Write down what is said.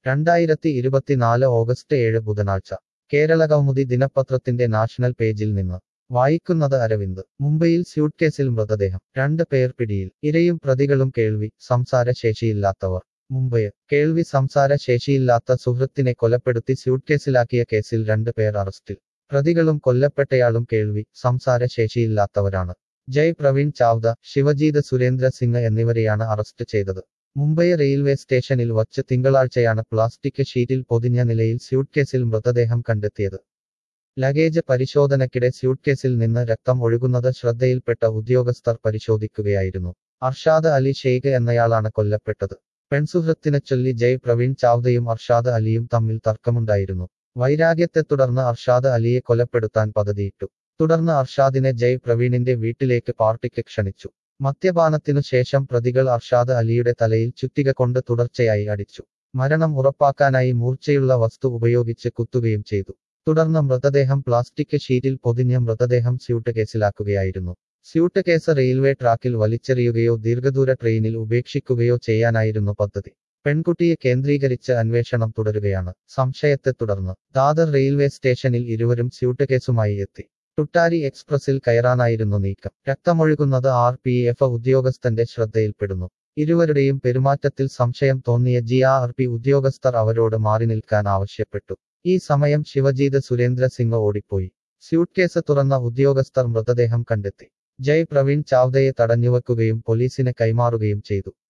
രണ്ടായിരത്തി ഇരുപത്തിനാല് ഓഗസ്റ്റ് ഏഴ് ബുധനാഴ്ച കേരള കൗമുദി ദിനപത്രത്തിന്റെ നാഷണൽ പേജിൽ നിന്ന് വായിക്കുന്നത് അരവിന്ദ് മുംബൈയിൽ സ്യൂട്ട്കേസിൽ മൃതദേഹം രണ്ട് പേർ പിടിയിൽ ഇരയും പ്രതികളും കേൾവി സംസാര ശേഷിയില്ലാത്തവർ മുംബൈ കേൾവി സംസാര ശേഷിയില്ലാത്ത സുഹൃത്തിനെ കൊലപ്പെടുത്തി സ്യൂട്ട്കേസിലാക്കിയ കേസിൽ രണ്ട് പേർ അറസ്റ്റിൽ പ്രതികളും കൊല്ലപ്പെട്ടയാളും കേൾവി സംസാര ശേഷിയില്ലാത്തവരാണ് ജയ് പ്രവീൺ ചാവ്ദ ശിവജീത് സുരേന്ദ്ര സിംഗ് എന്നിവരെയാണ് അറസ്റ്റ് ചെയ്തത് മുംബൈ റെയിൽവേ സ്റ്റേഷനിൽ വച്ച് തിങ്കളാഴ്ചയാണ് പ്ലാസ്റ്റിക് ഷീറ്റിൽ പൊതിഞ്ഞ നിലയിൽ സ്യൂട്ട്കേസിൽ മൃതദേഹം കണ്ടെത്തിയത് ലഗേജ് പരിശോധനയ്ക്കിടെ സ്യൂട്ട്കേസിൽ നിന്ന് രക്തം ഒഴുകുന്നത് ശ്രദ്ധയിൽപ്പെട്ട ഉദ്യോഗസ്ഥർ പരിശോധിക്കുകയായിരുന്നു അർഷാദ് അലി ഷെയ്ഖ് എന്നയാളാണ് കൊല്ലപ്പെട്ടത് പെൺസുഹൃത്തിനെ ചൊല്ലി ജയ് പ്രവീൺ ചാവ്ദയും അർഷാദ് അലിയും തമ്മിൽ തർക്കമുണ്ടായിരുന്നു വൈരാഗ്യത്തെ തുടർന്ന് അർഷാദ് അലിയെ കൊലപ്പെടുത്താൻ പദ്ധതിയിട്ടു തുടർന്ന് അർഷാദിനെ ജയ് പ്രവീണിന്റെ വീട്ടിലേക്ക് പാർട്ടിക്ക് ക്ഷണിച്ചു മദ്യപാനത്തിനു ശേഷം പ്രതികൾ അർഷാദ് അലിയുടെ തലയിൽ ചുറ്റിക കൊണ്ട് തുടർച്ചയായി അടിച്ചു മരണം ഉറപ്പാക്കാനായി മൂർച്ചയുള്ള വസ്തു ഉപയോഗിച്ച് കുത്തുകയും ചെയ്തു തുടർന്ന് മൃതദേഹം പ്ലാസ്റ്റിക് ഷീറ്റിൽ പൊതിഞ്ഞ മൃതദേഹം സ്യൂട്ട് കേസിലാക്കുകയായിരുന്നു സ്യൂട്ട് കേസ് റെയിൽവേ ട്രാക്കിൽ വലിച്ചെറിയുകയോ ദീർഘദൂര ട്രെയിനിൽ ഉപേക്ഷിക്കുകയോ ചെയ്യാനായിരുന്നു പദ്ധതി പെൺകുട്ടിയെ കേന്ദ്രീകരിച്ച് അന്വേഷണം തുടരുകയാണ് സംശയത്തെ തുടർന്ന് ദാദർ റെയിൽവേ സ്റ്റേഷനിൽ ഇരുവരും സ്യൂട്ട് കേസുമായി എത്തി ടുട്ടാരി എക്സ്പ്രസിൽ കയറാനായിരുന്നു നീക്കം രക്തമൊഴുകുന്നത് ആർ പി എഫ് ഉദ്യോഗസ്ഥന്റെ ശ്രദ്ധയിൽപ്പെടുന്നു ഇരുവരുടെയും പെരുമാറ്റത്തിൽ സംശയം തോന്നിയ ജി ആർ പി ഉദ്യോഗസ്ഥർ അവരോട് മാറി നിൽക്കാൻ ആവശ്യപ്പെട്ടു ഈ സമയം ശിവജീത് സുരേന്ദ്ര സിംഗ് ഓടിപ്പോയി സ്യൂട്ട്കേസ് തുറന്ന ഉദ്യോഗസ്ഥർ മൃതദേഹം കണ്ടെത്തി ജയ് പ്രവീൺ ചാവ്ദയെ തടഞ്ഞുവെക്കുകയും പോലീസിനെ കൈമാറുകയും ചെയ്തു